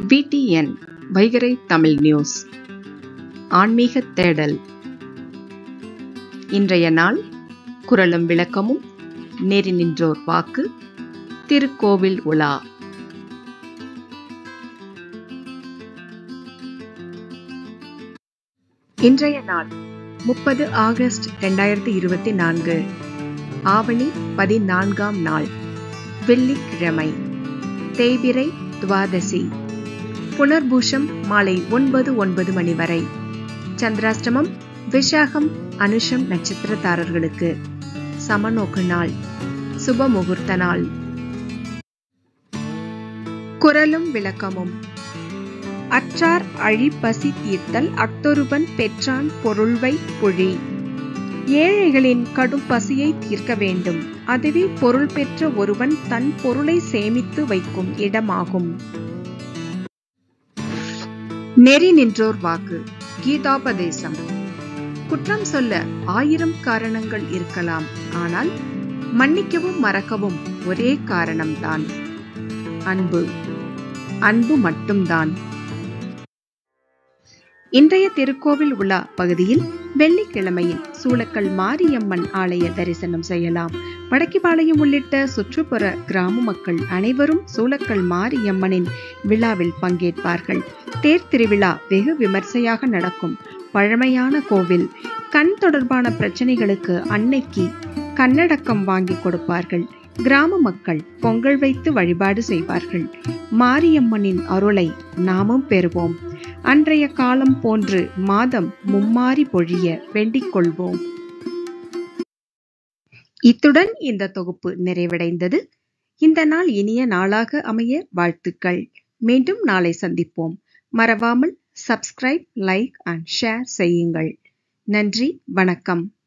VDN வைகரை Tamil news ஆன்மீக தேடல் இன்றைய நாள் குரலும் விளக்கமும் நெறி நின்றோர் வாக்கு திருக்கோவில் உலா இன்றைய நாள் முப்பது ஆகஸ்ட் இரண்டாயிரத்தி இருபத்தி நான்கு ஆவணி பதினான்காம் நாள் வெள்ளிக்கிழமை தேய்பிரை துவாதசி புனர்பூஷம் மாலை ஒன்பது ஒன்பது மணி வரை சந்திராஷ்டமம் விஷாகம் அனுஷம் நட்சத்திரதாரர்களுக்கு சமநோக்கு நாள் சுப முகூர்த்த நாள் குரலும் விளக்கமும் அற்றார் அழிப்பசி தீர்த்தல் அக்தொருவன் பெற்றான் பொருள்வை பொழி ஏழைகளின் கடும் பசியை தீர்க்க வேண்டும் அதுவே பொருள் பெற்ற ஒருவன் தன் பொருளை சேமித்து வைக்கும் இடமாகும் நெறி நின்றோர் வாக்கு கீதாபதேசம் குற்றம் சொல்ல ஆயிரம் காரணங்கள் இருக்கலாம் ஆனால் மன்னிக்கவும் மறக்கவும் ஒரே காரணம்தான் அன்பு அன்பு மட்டும்தான் இன்றைய திருக்கோவில் உலா பகுதியில் வெள்ளிக்கிழமையில் சூளக்கல் மாரியம்மன் ஆலய தரிசனம் செய்யலாம் வடக்கிபாளையம் உள்ளிட்ட சுற்றுப்புற கிராம மக்கள் அனைவரும் சூளக்கல் மாரியம்மனின் விழாவில் பங்கேற்பார்கள் தேர் திருவிழா வெகு விமர்சையாக நடக்கும் பழமையான கோவில் கண் தொடர்பான பிரச்சனைகளுக்கு அன்னைக்கு கண்ணடக்கம் வாங்கி கொடுப்பார்கள் கிராம மக்கள் பொங்கல் வைத்து வழிபாடு செய்வார்கள் மாரியம்மனின் அருளை நாமும் பெறுவோம் அன்றைய காலம் போன்று மாதம் மும்மாறி பொழிய வேண்டிக் கொள்வோம் இத்துடன் இந்த தொகுப்பு நிறைவடைந்தது இந்த நாள் இனிய நாளாக அமைய வாழ்த்துக்கள் மீண்டும் நாளை சந்திப்போம் மறவாமல் சப்ஸ்கிரைப் லைக் அண்ட் ஷேர் செய்யுங்கள் நன்றி வணக்கம்